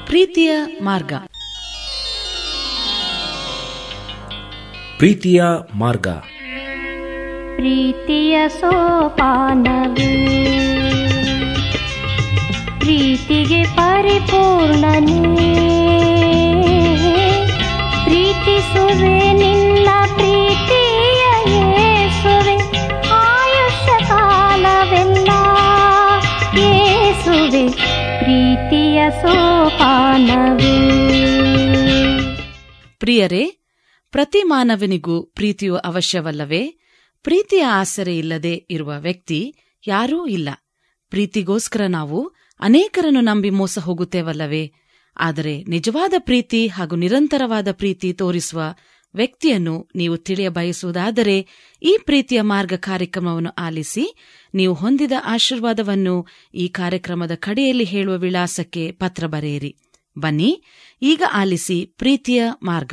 ಪ್ರೀತಿಯ ಮಾರ್ಗ ಪ್ರೀತಿಯ ಮಾರ್ಗ ಪ್ರೀತಿಯ ಸೋಪಾನವೇ ಪ್ರೀತಿಗೆ ಪರಿಪೂರ್ಣನೇ ಪ್ರೀತಿಸುವೆ ನಿನ್ನ ಪ್ರೀತಿಯ ಯೇಸುವೆ ಆಯುಷ್ಯ ಕಾಲವೆಲ್ಲ ಯೇಸುವೆ ಪ್ರೀತಿಯ ಸೋಪಾನವೇ ಪ್ರಿಯರೇ ಪ್ರತಿ ಮಾನವನಿಗೂ ಪ್ರೀತಿಯು ಅವಶ್ಯವಲ್ಲವೇ ಪ್ರೀತಿಯ ಆಸರೆ ಇಲ್ಲದೆ ಇರುವ ವ್ಯಕ್ತಿ ಯಾರೂ ಇಲ್ಲ ಪ್ರೀತಿಗೋಸ್ಕರ ನಾವು ಅನೇಕರನ್ನು ನಂಬಿ ಮೋಸ ಹೋಗುತ್ತೇವಲ್ಲವೇ ಆದರೆ ನಿಜವಾದ ಪ್ರೀತಿ ಹಾಗೂ ನಿರಂತರವಾದ ಪ್ರೀತಿ ತೋರಿಸುವ ವ್ಯಕ್ತಿಯನ್ನು ನೀವು ತಿಳಿಯ ಬಯಸುವುದಾದರೆ ಈ ಪ್ರೀತಿಯ ಮಾರ್ಗ ಕಾರ್ಯಕ್ರಮವನ್ನು ಆಲಿಸಿ ನೀವು ಹೊಂದಿದ ಆಶೀರ್ವಾದವನ್ನು ಈ ಕಾರ್ಯಕ್ರಮದ ಕಡೆಯಲ್ಲಿ ಹೇಳುವ ವಿಳಾಸಕ್ಕೆ ಪತ್ರ ಬರೆಯಿರಿ ಬನ್ನಿ ಈಗ ಆಲಿಸಿ ಪ್ರೀತಿಯ ಮಾರ್ಗ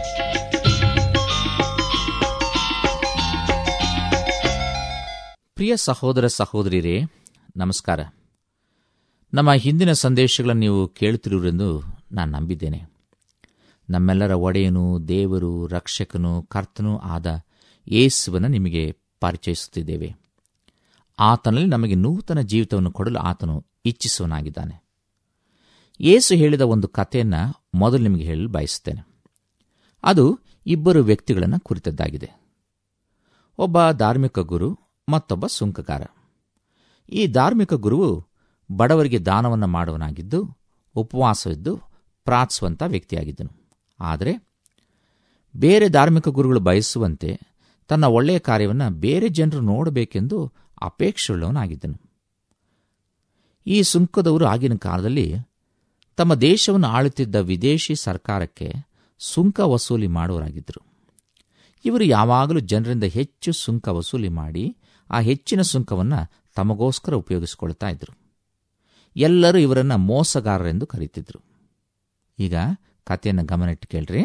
ಪ್ರಿಯ ಸಹೋದರ ಸಹೋದರಿಯರೇ ನಮಸ್ಕಾರ ನಮ್ಮ ಹಿಂದಿನ ಸಂದೇಶಗಳನ್ನು ನೀವು ಕೇಳುತ್ತಿರುವುದೆಂದು ನಾನು ನಂಬಿದ್ದೇನೆ ನಮ್ಮೆಲ್ಲರ ಒಡೆಯನು ದೇವರು ರಕ್ಷಕನು ಕರ್ತನೂ ಆದ ಯೇಸುವನ್ನು ನಿಮಗೆ ಪರಿಚಯಿಸುತ್ತಿದ್ದೇವೆ ಆತನಲ್ಲಿ ನಮಗೆ ನೂತನ ಜೀವಿತವನ್ನು ಕೊಡಲು ಆತನು ಇಚ್ಛಿಸುವನಾಗಿದ್ದಾನೆ ಯೇಸು ಹೇಳಿದ ಒಂದು ಕಥೆಯನ್ನು ಮೊದಲು ನಿಮಗೆ ಹೇಳಲು ಬಯಸುತ್ತೇನೆ ಅದು ಇಬ್ಬರು ವ್ಯಕ್ತಿಗಳನ್ನು ಕುರಿತದ್ದಾಗಿದೆ ಒಬ್ಬ ಧಾರ್ಮಿಕ ಗುರು ಮತ್ತೊಬ್ಬ ಸುಂಕಕಾರ ಈ ಧಾರ್ಮಿಕ ಗುರುವು ಬಡವರಿಗೆ ದಾನವನ್ನು ಮಾಡುವನಾಗಿದ್ದು ಉಪವಾಸವಿದ್ದು ಪ್ರಾರ್ಥಿಸುವಂಥ ವ್ಯಕ್ತಿಯಾಗಿದ್ದನು ಆದರೆ ಬೇರೆ ಧಾರ್ಮಿಕ ಗುರುಗಳು ಬಯಸುವಂತೆ ತನ್ನ ಒಳ್ಳೆಯ ಕಾರ್ಯವನ್ನು ಬೇರೆ ಜನರು ನೋಡಬೇಕೆಂದು ಅಪೇಕ್ಷೆಯುಳ್ಳವನಾಗಿದ್ದನು ಈ ಸುಂಕದವರು ಆಗಿನ ಕಾಲದಲ್ಲಿ ತಮ್ಮ ದೇಶವನ್ನು ಆಳುತ್ತಿದ್ದ ವಿದೇಶಿ ಸರ್ಕಾರಕ್ಕೆ ಸುಂಕ ವಸೂಲಿ ಮಾಡುವರಾಗಿದ್ದರು ಇವರು ಯಾವಾಗಲೂ ಜನರಿಂದ ಹೆಚ್ಚು ಸುಂಕ ವಸೂಲಿ ಮಾಡಿ ಆ ಹೆಚ್ಚಿನ ಸುಂಕವನ್ನು ತಮಗೋಸ್ಕರ ಉಪಯೋಗಿಸಿಕೊಳ್ತಾ ಇದ್ರು ಎಲ್ಲರೂ ಇವರನ್ನು ಮೋಸಗಾರರೆಂದು ಕರೀತಿದ್ರು ಈಗ ಕಥೆಯನ್ನು ಗಮನಿಟ್ಟು ಕೇಳ್ರಿ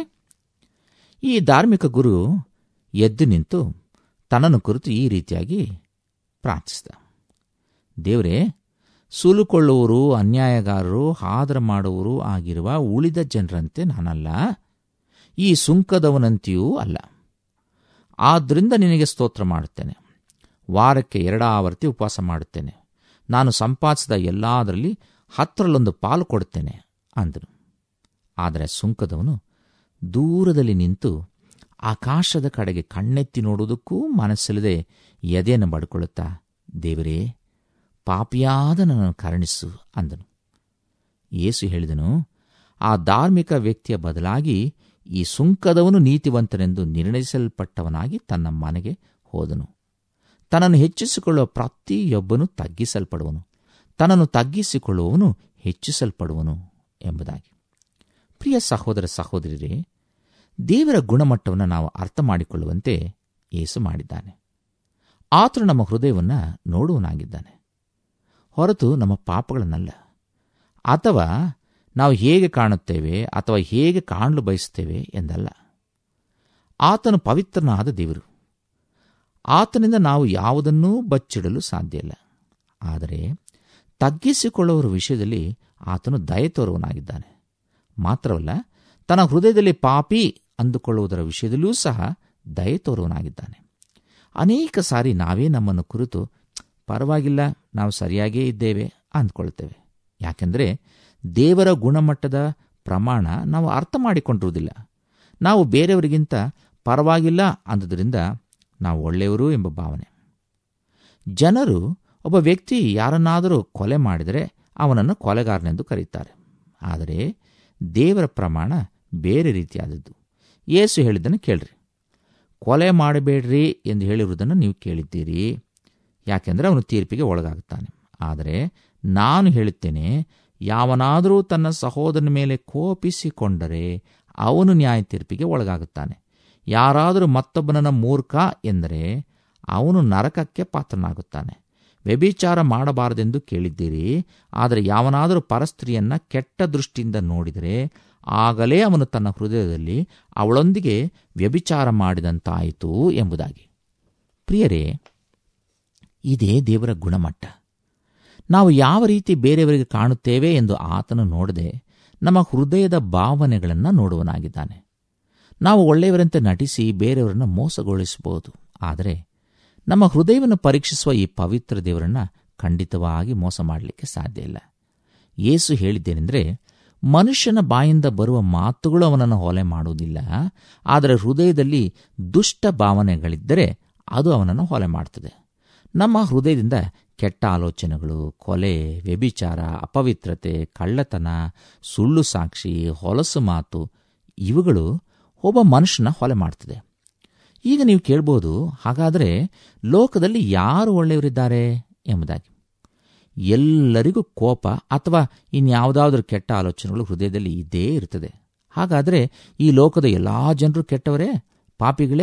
ಈ ಧಾರ್ಮಿಕ ಗುರು ಎದ್ದು ನಿಂತು ತನ್ನನ್ನು ಕುರಿತು ಈ ರೀತಿಯಾಗಿ ಪ್ರಾರ್ಥಿಸಿದ ದೇವರೇ ಸುಲುಕೊಳ್ಳುವರು ಅನ್ಯಾಯಗಾರರು ಆದರ ಮಾಡುವವರು ಆಗಿರುವ ಉಳಿದ ಜನರಂತೆ ನಾನಲ್ಲ ಈ ಸುಂಕದವನಂತೆಯೂ ಅಲ್ಲ ಆದ್ದರಿಂದ ನಿನಗೆ ಸ್ತೋತ್ರ ಮಾಡುತ್ತೇನೆ ವಾರಕ್ಕೆ ಎರಡಾವರ್ತಿ ಉಪವಾಸ ಮಾಡುತ್ತೇನೆ ನಾನು ಸಂಪಾದಿಸಿದ ಎಲ್ಲದರಲ್ಲಿ ಹತ್ತರಲ್ಲೊಂದು ಪಾಲು ಕೊಡುತ್ತೇನೆ ಅಂದನು ಆದರೆ ಸುಂಕದವನು ದೂರದಲ್ಲಿ ನಿಂತು ಆಕಾಶದ ಕಡೆಗೆ ಕಣ್ಣೆತ್ತಿ ನೋಡುವುದಕ್ಕೂ ಮನಸ್ಸಿಲ್ಲದೆ ಎದೆಯನ್ನು ಬಡ್ಕೊಳ್ಳುತ್ತಾ ದೇವರೇ ಪಾಪಿಯಾದ ನನ್ನನ್ನು ಕರುಣಿಸು ಅಂದನು ಯೇಸು ಹೇಳಿದನು ಆ ಧಾರ್ಮಿಕ ವ್ಯಕ್ತಿಯ ಬದಲಾಗಿ ಈ ಸುಂಕದವನು ನೀತಿವಂತನೆಂದು ನಿರ್ಣಯಿಸಲ್ಪಟ್ಟವನಾಗಿ ತನ್ನ ಮನೆಗೆ ಹೋದನು ತನ್ನನ್ನು ಹೆಚ್ಚಿಸಿಕೊಳ್ಳುವ ಪ್ರತಿಯೊಬ್ಬನು ತಗ್ಗಿಸಲ್ಪಡುವನು ತನ್ನನ್ನು ತಗ್ಗಿಸಿಕೊಳ್ಳುವವನು ಹೆಚ್ಚಿಸಲ್ಪಡುವನು ಎಂಬುದಾಗಿ ಪ್ರಿಯ ಸಹೋದರ ಸಹೋದರಿಯರೇ ದೇವರ ಗುಣಮಟ್ಟವನ್ನು ನಾವು ಅರ್ಥ ಮಾಡಿಕೊಳ್ಳುವಂತೆ ಯೇಸು ಮಾಡಿದ್ದಾನೆ ಆತನು ನಮ್ಮ ಹೃದಯವನ್ನು ನೋಡುವನಾಗಿದ್ದಾನೆ ಹೊರತು ನಮ್ಮ ಪಾಪಗಳನ್ನಲ್ಲ ಅಥವಾ ನಾವು ಹೇಗೆ ಕಾಣುತ್ತೇವೆ ಅಥವಾ ಹೇಗೆ ಕಾಣಲು ಬಯಸುತ್ತೇವೆ ಎಂದಲ್ಲ ಆತನು ಪವಿತ್ರನಾದ ದೇವರು ಆತನಿಂದ ನಾವು ಯಾವುದನ್ನೂ ಬಚ್ಚಿಡಲು ಸಾಧ್ಯ ಇಲ್ಲ ಆದರೆ ತಗ್ಗಿಸಿಕೊಳ್ಳುವವರ ವಿಷಯದಲ್ಲಿ ಆತನು ದಯ ತೋರುವನಾಗಿದ್ದಾನೆ ಮಾತ್ರವಲ್ಲ ತನ್ನ ಹೃದಯದಲ್ಲಿ ಪಾಪಿ ಅಂದುಕೊಳ್ಳುವುದರ ವಿಷಯದಲ್ಲೂ ಸಹ ದಯ ತೋರುವನಾಗಿದ್ದಾನೆ ಅನೇಕ ಸಾರಿ ನಾವೇ ನಮ್ಮನ್ನು ಕುರಿತು ಪರವಾಗಿಲ್ಲ ನಾವು ಸರಿಯಾಗೇ ಇದ್ದೇವೆ ಅಂದ್ಕೊಳ್ತೇವೆ ಯಾಕೆಂದರೆ ದೇವರ ಗುಣಮಟ್ಟದ ಪ್ರಮಾಣ ನಾವು ಅರ್ಥ ಮಾಡಿಕೊಂಡಿರುವುದಿಲ್ಲ ನಾವು ಬೇರೆಯವರಿಗಿಂತ ಪರವಾಗಿಲ್ಲ ಅಂದುದರಿಂದ ನಾವು ಒಳ್ಳೆಯವರು ಎಂಬ ಭಾವನೆ ಜನರು ಒಬ್ಬ ವ್ಯಕ್ತಿ ಯಾರನ್ನಾದರೂ ಕೊಲೆ ಮಾಡಿದರೆ ಅವನನ್ನು ಕೊಲೆಗಾರನೆಂದು ಕರೆಯುತ್ತಾರೆ ಆದರೆ ದೇವರ ಪ್ರಮಾಣ ಬೇರೆ ರೀತಿಯಾದದ್ದು ಯೇಸು ಹೇಳಿದ್ದನ್ನು ಕೇಳ್ರಿ ಕೊಲೆ ಮಾಡಬೇಡ್ರಿ ಎಂದು ಹೇಳಿರುವುದನ್ನು ನೀವು ಕೇಳಿದ್ದೀರಿ ಯಾಕೆಂದರೆ ಅವನು ತೀರ್ಪಿಗೆ ಒಳಗಾಗುತ್ತಾನೆ ಆದರೆ ನಾನು ಹೇಳುತ್ತೇನೆ ಯಾವನಾದರೂ ತನ್ನ ಸಹೋದರನ ಮೇಲೆ ಕೋಪಿಸಿಕೊಂಡರೆ ಅವನು ನ್ಯಾಯ ತೀರ್ಪಿಗೆ ಒಳಗಾಗುತ್ತಾನೆ ಯಾರಾದರೂ ಮತ್ತೊಬ್ಬನನ್ನ ಮೂರ್ಖ ಎಂದರೆ ಅವನು ನರಕಕ್ಕೆ ಪಾತ್ರನಾಗುತ್ತಾನೆ ವ್ಯಭಿಚಾರ ಮಾಡಬಾರದೆಂದು ಕೇಳಿದ್ದೀರಿ ಆದರೆ ಯಾವನಾದರೂ ಪರಸ್ತ್ರೀಯನ್ನ ಕೆಟ್ಟ ದೃಷ್ಟಿಯಿಂದ ನೋಡಿದರೆ ಆಗಲೇ ಅವನು ತನ್ನ ಹೃದಯದಲ್ಲಿ ಅವಳೊಂದಿಗೆ ವ್ಯಭಿಚಾರ ಮಾಡಿದಂತಾಯಿತು ಎಂಬುದಾಗಿ ಪ್ರಿಯರೇ ಇದೇ ದೇವರ ಗುಣಮಟ್ಟ ನಾವು ಯಾವ ರೀತಿ ಬೇರೆಯವರಿಗೆ ಕಾಣುತ್ತೇವೆ ಎಂದು ಆತನು ನೋಡದೆ ನಮ್ಮ ಹೃದಯದ ಭಾವನೆಗಳನ್ನು ನೋಡುವನಾಗಿದ್ದಾನೆ ನಾವು ಒಳ್ಳೆಯವರಂತೆ ನಟಿಸಿ ಬೇರೆಯವರನ್ನು ಮೋಸಗೊಳಿಸಬಹುದು ಆದರೆ ನಮ್ಮ ಹೃದಯವನ್ನು ಪರೀಕ್ಷಿಸುವ ಈ ಪವಿತ್ರ ದೇವರನ್ನ ಖಂಡಿತವಾಗಿ ಮೋಸ ಮಾಡಲಿಕ್ಕೆ ಸಾಧ್ಯ ಇಲ್ಲ ಯೇಸು ಹೇಳಿದ್ದೇನೆಂದರೆ ಮನುಷ್ಯನ ಬಾಯಿಂದ ಬರುವ ಮಾತುಗಳು ಅವನನ್ನು ಹೊಲೆ ಮಾಡುವುದಿಲ್ಲ ಆದರೆ ಹೃದಯದಲ್ಲಿ ದುಷ್ಟ ಭಾವನೆಗಳಿದ್ದರೆ ಅದು ಅವನನ್ನು ಹೊಲೆ ಮಾಡುತ್ತದೆ ನಮ್ಮ ಹೃದಯದಿಂದ ಕೆಟ್ಟ ಆಲೋಚನೆಗಳು ಕೊಲೆ ವ್ಯಭಿಚಾರ ಅಪವಿತ್ರತೆ ಕಳ್ಳತನ ಸುಳ್ಳು ಸಾಕ್ಷಿ ಹೊಲಸು ಮಾತು ಇವುಗಳು ಒಬ್ಬ ಮನುಷ್ಯನ ಹೊಲೆ ಮಾಡ್ತದೆ ಈಗ ನೀವು ಕೇಳ್ಬೋದು ಹಾಗಾದರೆ ಲೋಕದಲ್ಲಿ ಯಾರು ಒಳ್ಳೆಯವರಿದ್ದಾರೆ ಎಂಬುದಾಗಿ ಎಲ್ಲರಿಗೂ ಕೋಪ ಅಥವಾ ಇನ್ಯಾವುದಾದ್ರೂ ಕೆಟ್ಟ ಆಲೋಚನೆಗಳು ಹೃದಯದಲ್ಲಿ ಇದ್ದೇ ಇರ್ತದೆ ಹಾಗಾದರೆ ಈ ಲೋಕದ ಎಲ್ಲಾ ಜನರು ಕೆಟ್ಟವರೇ ಪಾಪಿಗಳೇ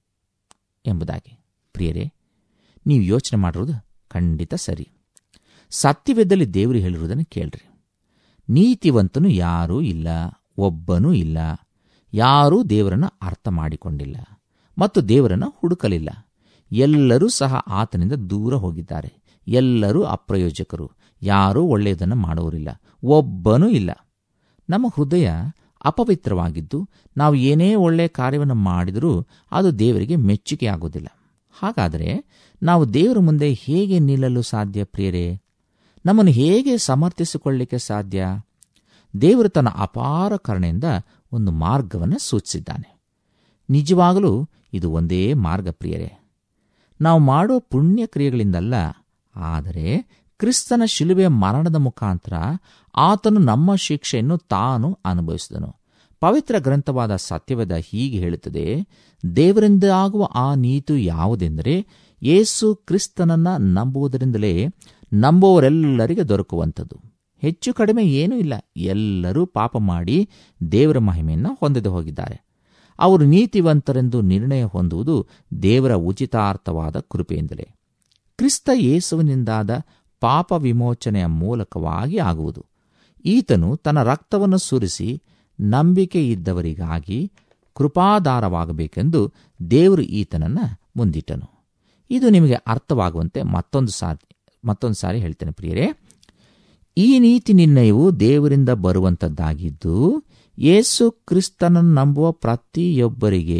ಎಂಬುದಾಗಿ ಪ್ರಿಯರೇ ನೀವು ಯೋಚನೆ ಮಾಡಿರೋದು ಖಂಡಿತ ಸರಿ ಸತ್ಯವೇದಲ್ಲಿ ದೇವರು ಹೇಳಿರುವುದನ್ನು ಕೇಳ್ರಿ ನೀತಿವಂತನು ಯಾರೂ ಇಲ್ಲ ಒಬ್ಬನೂ ಇಲ್ಲ ಯಾರೂ ದೇವರನ್ನು ಅರ್ಥ ಮಾಡಿಕೊಂಡಿಲ್ಲ ಮತ್ತು ದೇವರನ್ನು ಹುಡುಕಲಿಲ್ಲ ಎಲ್ಲರೂ ಸಹ ಆತನಿಂದ ದೂರ ಹೋಗಿದ್ದಾರೆ ಎಲ್ಲರೂ ಅಪ್ರಯೋಜಕರು ಯಾರೂ ಒಳ್ಳೆಯದನ್ನು ಮಾಡುವರಿಲ್ಲ ಒಬ್ಬನೂ ಇಲ್ಲ ನಮ್ಮ ಹೃದಯ ಅಪವಿತ್ರವಾಗಿದ್ದು ನಾವು ಏನೇ ಒಳ್ಳೆಯ ಕಾರ್ಯವನ್ನು ಮಾಡಿದರೂ ಅದು ದೇವರಿಗೆ ಮೆಚ್ಚುಗೆಯಾಗುವುದಿಲ್ಲ ಹಾಗಾದರೆ ನಾವು ದೇವರ ಮುಂದೆ ಹೇಗೆ ನಿಲ್ಲಲು ಸಾಧ್ಯ ಪ್ರಿಯರೇ ನಮ್ಮನ್ನು ಹೇಗೆ ಸಮರ್ಥಿಸಿಕೊಳ್ಳಲಿಕ್ಕೆ ಸಾಧ್ಯ ದೇವರು ತನ್ನ ಅಪಾರ ಕರುಣೆಯಿಂದ ಒಂದು ಮಾರ್ಗವನ್ನು ಸೂಚಿಸಿದ್ದಾನೆ ನಿಜವಾಗಲೂ ಇದು ಒಂದೇ ಮಾರ್ಗ ಪ್ರಿಯರೇ ನಾವು ಮಾಡೋ ಪುಣ್ಯ ಕ್ರಿಯೆಗಳಿಂದಲ್ಲ ಆದರೆ ಕ್ರಿಸ್ತನ ಶಿಲುಬೆಯ ಮರಣದ ಮುಖಾಂತರ ಆತನು ನಮ್ಮ ಶಿಕ್ಷೆಯನ್ನು ತಾನು ಅನುಭವಿಸಿದನು ಪವಿತ್ರ ಗ್ರಂಥವಾದ ಸತ್ಯವೇದ ಹೀಗೆ ಹೇಳುತ್ತದೆ ದೇವರಿಂದ ಆಗುವ ಆ ನೀತು ಯಾವುದೆಂದರೆ ಯೇಸು ಕ್ರಿಸ್ತನನ್ನ ನಂಬುವುದರಿಂದಲೇ ನಂಬುವವರೆಲ್ಲರಿಗೆ ದೊರಕುವಂಥದ್ದು ಹೆಚ್ಚು ಕಡಿಮೆ ಏನೂ ಇಲ್ಲ ಎಲ್ಲರೂ ಪಾಪ ಮಾಡಿ ದೇವರ ಮಹಿಮೆಯನ್ನು ಹೊಂದದೆ ಹೋಗಿದ್ದಾರೆ ಅವರು ನೀತಿವಂತರೆಂದು ನಿರ್ಣಯ ಹೊಂದುವುದು ದೇವರ ಉಚಿತಾರ್ಥವಾದ ಕೃಪೆಯಿಂದಲೇ ಕ್ರಿಸ್ತ ಯೇಸುವಿನಿಂದಾದ ಪಾಪ ವಿಮೋಚನೆಯ ಮೂಲಕವಾಗಿ ಆಗುವುದು ಈತನು ತನ್ನ ರಕ್ತವನ್ನು ಸುರಿಸಿ ನಂಬಿಕೆ ಇದ್ದವರಿಗಾಗಿ ಕೃಪಾಧಾರವಾಗಬೇಕೆಂದು ದೇವರು ಈತನನ್ನ ಮುಂದಿಟ್ಟನು ಇದು ನಿಮಗೆ ಅರ್ಥವಾಗುವಂತೆ ಮತ್ತೊಂದು ಸಾರಿ ಮತ್ತೊಂದು ಸಾರಿ ಹೇಳ್ತೇನೆ ಪ್ರಿಯರೇ ಈ ನೀತಿ ನಿರ್ಣಯವು ದೇವರಿಂದ ಬರುವಂತದ್ದಾಗಿದ್ದು ಯೇಸು ಕ್ರಿಸ್ತನನ್ನು ನಂಬುವ ಪ್ರತಿಯೊಬ್ಬರಿಗೆ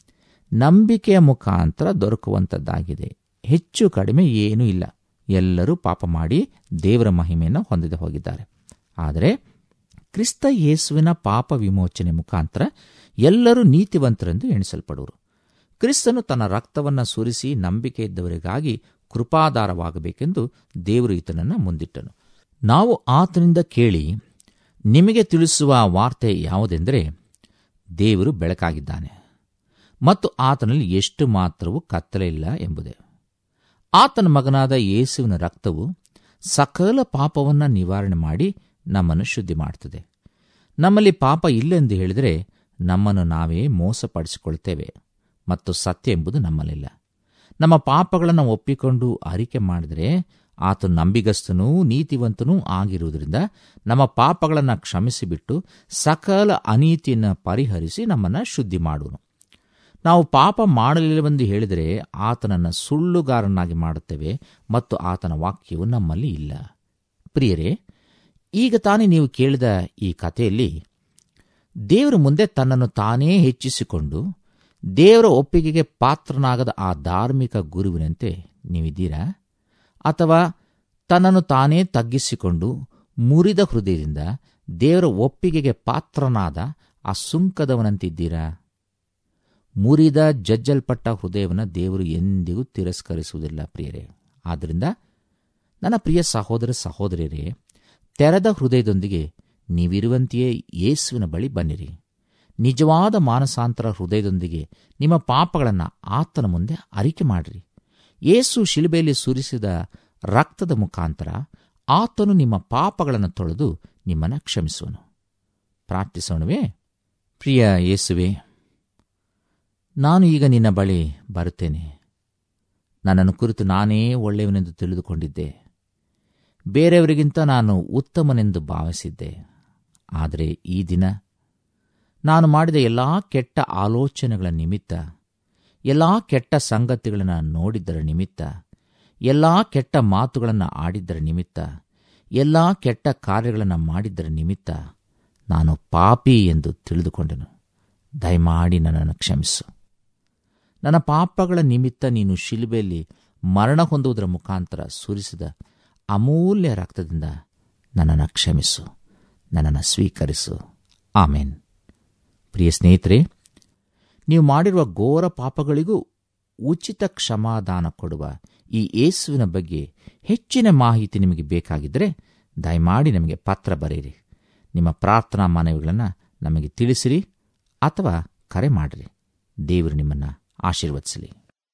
ನಂಬಿಕೆಯ ಮುಖಾಂತರ ದೊರಕುವಂತದ್ದಾಗಿದೆ ಹೆಚ್ಚು ಕಡಿಮೆ ಏನೂ ಇಲ್ಲ ಎಲ್ಲರೂ ಪಾಪ ಮಾಡಿ ದೇವರ ಮಹಿಮೆಯನ್ನು ಹೊಂದಿದೆ ಹೋಗಿದ್ದಾರೆ ಆದರೆ ಕ್ರಿಸ್ತ ಯೇಸುವಿನ ಪಾಪ ವಿಮೋಚನೆ ಮುಖಾಂತರ ಎಲ್ಲರೂ ನೀತಿವಂತರೆಂದು ಎಣಿಸಲ್ಪಡುವರು ಕ್ರಿಸ್ತನು ತನ್ನ ರಕ್ತವನ್ನು ಸುರಿಸಿ ನಂಬಿಕೆ ಇದ್ದವರಿಗಾಗಿ ಕೃಪಾಧಾರವಾಗಬೇಕೆಂದು ದೇವರು ಈತನನ್ನು ಮುಂದಿಟ್ಟನು ನಾವು ಆತನಿಂದ ಕೇಳಿ ನಿಮಗೆ ತಿಳಿಸುವ ವಾರ್ತೆ ಯಾವುದೆಂದರೆ ದೇವರು ಬೆಳಕಾಗಿದ್ದಾನೆ ಮತ್ತು ಆತನಲ್ಲಿ ಎಷ್ಟು ಮಾತ್ರವೂ ಕತ್ತಲೆ ಇಲ್ಲ ಎಂಬುದೇ ಆತನ ಮಗನಾದ ಯೇಸುವಿನ ರಕ್ತವು ಸಕಲ ಪಾಪವನ್ನು ನಿವಾರಣೆ ಮಾಡಿ ನಮ್ಮನ್ನು ಶುದ್ಧಿ ಮಾಡುತ್ತದೆ ನಮ್ಮಲ್ಲಿ ಪಾಪ ಇಲ್ಲೆಂದು ಹೇಳಿದರೆ ನಮ್ಮನ್ನು ನಾವೇ ಮೋಸಪಡಿಸಿಕೊಳ್ತೇವೆ ಮತ್ತು ಸತ್ಯ ಎಂಬುದು ನಮ್ಮಲ್ಲಿಲ್ಲ ನಮ್ಮ ಪಾಪಗಳನ್ನು ಒಪ್ಪಿಕೊಂಡು ಅರಿಕೆ ಮಾಡಿದರೆ ಆತ ನಂಬಿಗಸ್ತನೂ ನೀತಿವಂತನೂ ಆಗಿರುವುದರಿಂದ ನಮ್ಮ ಪಾಪಗಳನ್ನು ಕ್ಷಮಿಸಿಬಿಟ್ಟು ಸಕಲ ಅನೀತಿಯನ್ನು ಪರಿಹರಿಸಿ ನಮ್ಮನ್ನು ಶುದ್ಧಿ ಮಾಡುವನು ನಾವು ಪಾಪ ಮಾಡಲಿಲ್ಲವೆಂದು ಹೇಳಿದರೆ ಆತನನ್ನು ಸುಳ್ಳುಗಾರನಾಗಿ ಮಾಡುತ್ತೇವೆ ಮತ್ತು ಆತನ ವಾಕ್ಯವು ನಮ್ಮಲ್ಲಿ ಇಲ್ಲ ಪ್ರಿಯರೇ ಈಗ ತಾನೇ ನೀವು ಕೇಳಿದ ಈ ಕಥೆಯಲ್ಲಿ ದೇವರ ಮುಂದೆ ತನ್ನನ್ನು ತಾನೇ ಹೆಚ್ಚಿಸಿಕೊಂಡು ದೇವರ ಒಪ್ಪಿಗೆಗೆ ಪಾತ್ರನಾಗದ ಆ ಧಾರ್ಮಿಕ ಗುರುವಿನಂತೆ ನೀವಿದ್ದೀರಾ ಅಥವಾ ತನ್ನನ್ನು ತಾನೇ ತಗ್ಗಿಸಿಕೊಂಡು ಮುರಿದ ಹೃದಯದಿಂದ ದೇವರ ಒಪ್ಪಿಗೆಗೆ ಪಾತ್ರನಾದ ಆ ಸುಂಕದವನಂತಿದ್ದೀರಾ ಮುರಿದ ಜಜ್ಜಲ್ಪಟ್ಟ ಹೃದಯವನ್ನು ದೇವರು ಎಂದಿಗೂ ತಿರಸ್ಕರಿಸುವುದಿಲ್ಲ ಪ್ರಿಯರೇ ಆದ್ದರಿಂದ ನನ್ನ ಪ್ರಿಯ ಸಹೋದರ ಸಹೋದರಿಯರೇ ತೆರೆದ ಹೃದಯದೊಂದಿಗೆ ನೀವಿರುವಂತೆಯೇ ಯೇಸುವಿನ ಬಳಿ ಬನ್ನಿರಿ ನಿಜವಾದ ಮಾನಸಾಂತರ ಹೃದಯದೊಂದಿಗೆ ನಿಮ್ಮ ಪಾಪಗಳನ್ನು ಆತನ ಮುಂದೆ ಅರಿಕೆ ಮಾಡಿರಿ ಯೇಸು ಶಿಲುಬೆಯಲ್ಲಿ ಸುರಿಸಿದ ರಕ್ತದ ಮುಖಾಂತರ ಆತನು ನಿಮ್ಮ ಪಾಪಗಳನ್ನು ತೊಳೆದು ನಿಮ್ಮನ್ನು ಕ್ಷಮಿಸುವನು ಪ್ರಾರ್ಥಿಸೋಣವೇ ಪ್ರಿಯ ಯೇಸುವೆ ನಾನು ಈಗ ನಿನ್ನ ಬಳಿ ಬರುತ್ತೇನೆ ನನ್ನನ್ನು ಕುರಿತು ನಾನೇ ಒಳ್ಳೆಯವನೆಂದು ತಿಳಿದುಕೊಂಡಿದ್ದೆ ಬೇರೆಯವರಿಗಿಂತ ನಾನು ಉತ್ತಮನೆಂದು ಭಾವಿಸಿದ್ದೆ ಆದರೆ ಈ ದಿನ ನಾನು ಮಾಡಿದ ಎಲ್ಲ ಕೆಟ್ಟ ಆಲೋಚನೆಗಳ ನಿಮಿತ್ತ ಎಲ್ಲ ಕೆಟ್ಟ ಸಂಗತಿಗಳನ್ನು ನೋಡಿದ್ದರ ನಿಮಿತ್ತ ಎಲ್ಲ ಕೆಟ್ಟ ಮಾತುಗಳನ್ನು ಆಡಿದ್ದರ ನಿಮಿತ್ತ ಎಲ್ಲ ಕೆಟ್ಟ ಕಾರ್ಯಗಳನ್ನು ಮಾಡಿದ್ದರ ನಿಮಿತ್ತ ನಾನು ಪಾಪಿ ಎಂದು ತಿಳಿದುಕೊಂಡೆನು ದಯಮಾಡಿ ನನ್ನನ್ನು ಕ್ಷಮಿಸು ನನ್ನ ಪಾಪಗಳ ನಿಮಿತ್ತ ನೀನು ಶಿಲುಬೆಯಲ್ಲಿ ಮರಣ ಹೊಂದುವುದರ ಮುಖಾಂತರ ಸುರಿಸಿದ ಅಮೂಲ್ಯ ರಕ್ತದಿಂದ ನನ್ನನ್ನು ಕ್ಷಮಿಸು ನನ್ನನ್ನು ಸ್ವೀಕರಿಸು ಆಮೇನ್ ಪ್ರಿಯ ಸ್ನೇಹಿತರೆ ನೀವು ಮಾಡಿರುವ ಘೋರ ಪಾಪಗಳಿಗೂ ಉಚಿತ ಕ್ಷಮಾದಾನ ಕೊಡುವ ಈ ಯೇಸುವಿನ ಬಗ್ಗೆ ಹೆಚ್ಚಿನ ಮಾಹಿತಿ ನಿಮಗೆ ಬೇಕಾಗಿದ್ದರೆ ದಯಮಾಡಿ ನಮಗೆ ಪತ್ರ ಬರೆಯಿರಿ ನಿಮ್ಮ ಪ್ರಾರ್ಥನಾ ಮನವಿಗಳನ್ನು ನಮಗೆ ತಿಳಿಸಿರಿ ಅಥವಾ ಕರೆ ಮಾಡಿರಿ ದೇವರು ನಿಮ್ಮನ್ನು ಆಶೀರ್ವದಿಸಲಿ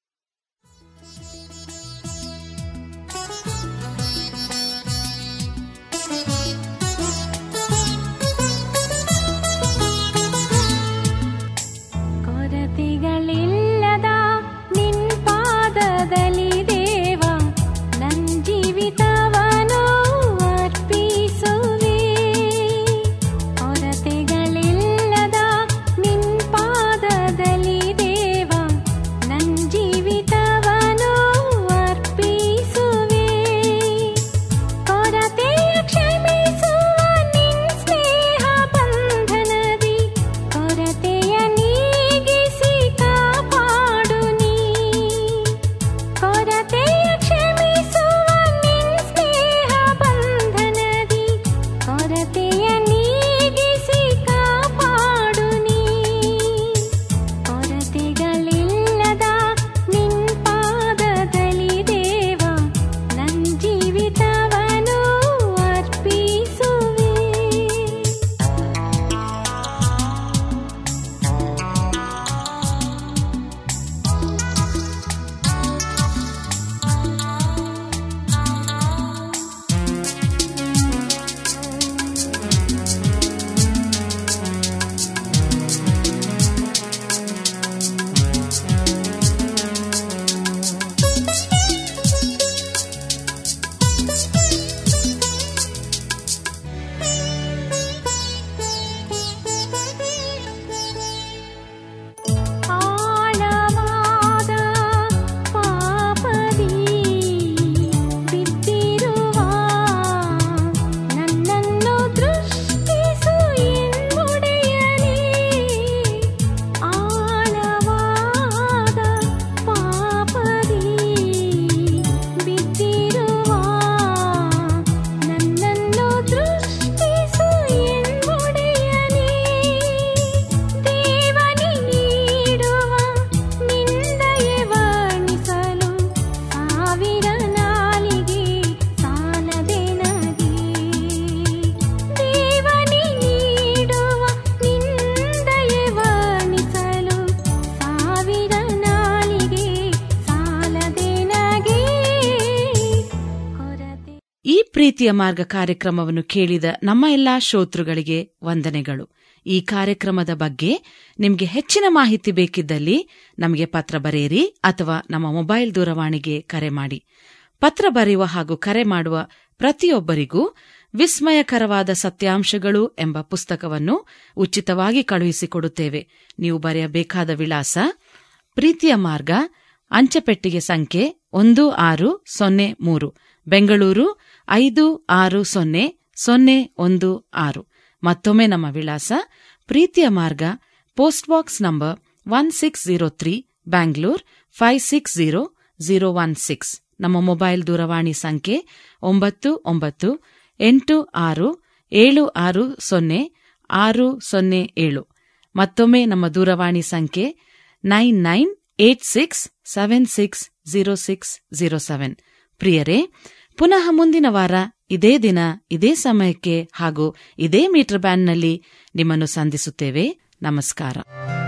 ಕೊರತೆಗಳಿಲ್ಲದ ನಿನ್ ಪಾದದಲ್ಲಿ ದೇವ ನನ್ ಜೀವಿತವನು ಅರ್ಪಿಸುವೆ ಕೊರತೆಗಳಿಲ್ಲದ ನಿನ್ ಪಾದದಲ್ಲಿ ದೇವ ನನ್ ಜೀವಿತವನು ಅರ್ಪಿಸುವೆ ಕೊರತೆಯ ಕ್ಷಮಿಸುವ ನಿನ್ ಸ್ನೇಹ ಬಂಧನದಿ ಕೊರತೆಯ ನೀಗಿಸಿ ಕಾಪಾಡು ನೀ ಕೊರತೆಯ ಕ್ಷಮಿಸುವ ನಿನ್ ಸ್ನೇಹ ಬಂಧನದಿ ಕೊರತೆಯ ನೀಗಿಸಿ ಕಾಪಾಡು ನೀ ಕೊರತೆಗಳಿಲ್ಲದ ನಿನ್ ಪಾದದಲ್ಲಿ ದೇವ ನನ್ ಜೀವಿತವನು ಅರ್ಪಿಸುವೆ ಆಳವಾದ ಪಾಪದಿ ಬಿದ್ದಿರುವ ನನ್ನನ್ನು ದೃಷ್ಟಿಸು ಎನ್ನುಡೆಯನೇ ಆಳವಾದ ಪಾಪದಿ ಬಿದ್ದಿರುವ ನನ್ನನ್ನು ದೃಷ್ಟಿಸು ಎನ್ನುಡೆಯನೇ ದೇವನಿ ನೀಡುವ ನಿಂದೆಯೇ ವರ್ಣಿಸಲು ಸಾವಿರ ನಾಲಿಗೆ ಸಾಲದೆ ನಗೆ ದೇವನಿ ನೀಡುವ ನಿಂದೆಯೇ ವರ್ಣಿಸಲು ಸಾವಿರ ನಾಲಿಗೆ ಸಾಲದೆ ನಗೆ ಕೊರತೆ ಈ ಪ್ರೀತಿಯ ಮಾರ್ಗ ಕಾರ್ಯಕ್ರಮವನ್ನು ಕೇಳಿದ ನಮ್ಮ ಎಲ್ಲಾ ಶ್ರೋತೃಗಳಿಗೆ ವಂದನೆಗಳು ಈ ಕಾರ್ಯಕ್ರಮದ ಬಗ್ಗೆ ನಿಮಗೆ ಹೆಚ್ಚಿನ ಮಾಹಿತಿ ಬೇಕಿದ್ದಲ್ಲಿ ನಮಗೆ ಪತ್ರ ಬರೆಯಿರಿ ಅಥವಾ ನಮ್ಮ ಮೊಬೈಲ್ ದೂರವಾಣಿಗೆ ಕರೆ ಮಾಡಿ ಪತ್ರ ಬರೆಯುವ ಹಾಗೂ ಕರೆ ಮಾಡುವ ಪ್ರತಿಯೊಬ್ಬರಿಗೂ ವಿಸ್ಮಯಕರವಾದ ಸತ್ಯಾಂಶಗಳು ಎಂಬ ಪುಸ್ತಕವನ್ನು ಉಚಿತವಾಗಿ ಕಳುಹಿಸಿಕೊಡುತ್ತೇವೆ ನೀವು ಬರೆಯಬೇಕಾದ ವಿಳಾಸ ಪ್ರೀತಿಯ ಮಾರ್ಗ ಅಂಚೆಪೆಟ್ಟಿಗೆ ಸಂಖ್ಯೆ ಒಂದು ಆರು ಸೊನ್ನೆ ಮೂರು ಬೆಂಗಳೂರು ಐದು ಆರು ಸೊನ್ನೆ ಸೊನ್ನೆ ಒಂದು ಆರು ಮತ್ತೊಮ್ಮೆ ನಮ್ಮ ವಿಳಾಸ ಪ್ರೀತಿಯ ಮಾರ್ಗ post box number one six zero three Bangalore five six zero zero one six ನಮ್ಮ ಮೊಬೈಲ್ ದೂರವಾಣಿ ಸಂಖ್ಯೆ ಒಂಬತ್ತು ಒಂಬತ್ತು ಎಂಟು ಆರು ಏಳು ಆರು ಸೊನ್ನೆ ಆರು ಸೊನ್ನೆ ಏಳು ಮತ್ತೊಮ್ಮೆ ನಮ್ಮ ದೂರವಾಣಿ ಸಂಖ್ಯೆ nine nine eight six seven six zero six zero seven ಪ್ರಿಯರೇ ಪುನಃ ಮುಂದಿನ ವಾರ ಇದೇ ದಿನ ಇದೇ ಸಮಯಕ್ಕೆ ಹಾಗೂ ಇದೇ ಮೀಟರ್ ಬ್ಯಾಂಡ್ನಲ್ಲಿ ನಿಮ್ಮನ್ನು ಸಂಧಿಸುತ್ತೇವೆ ನಮಸ್ಕಾರ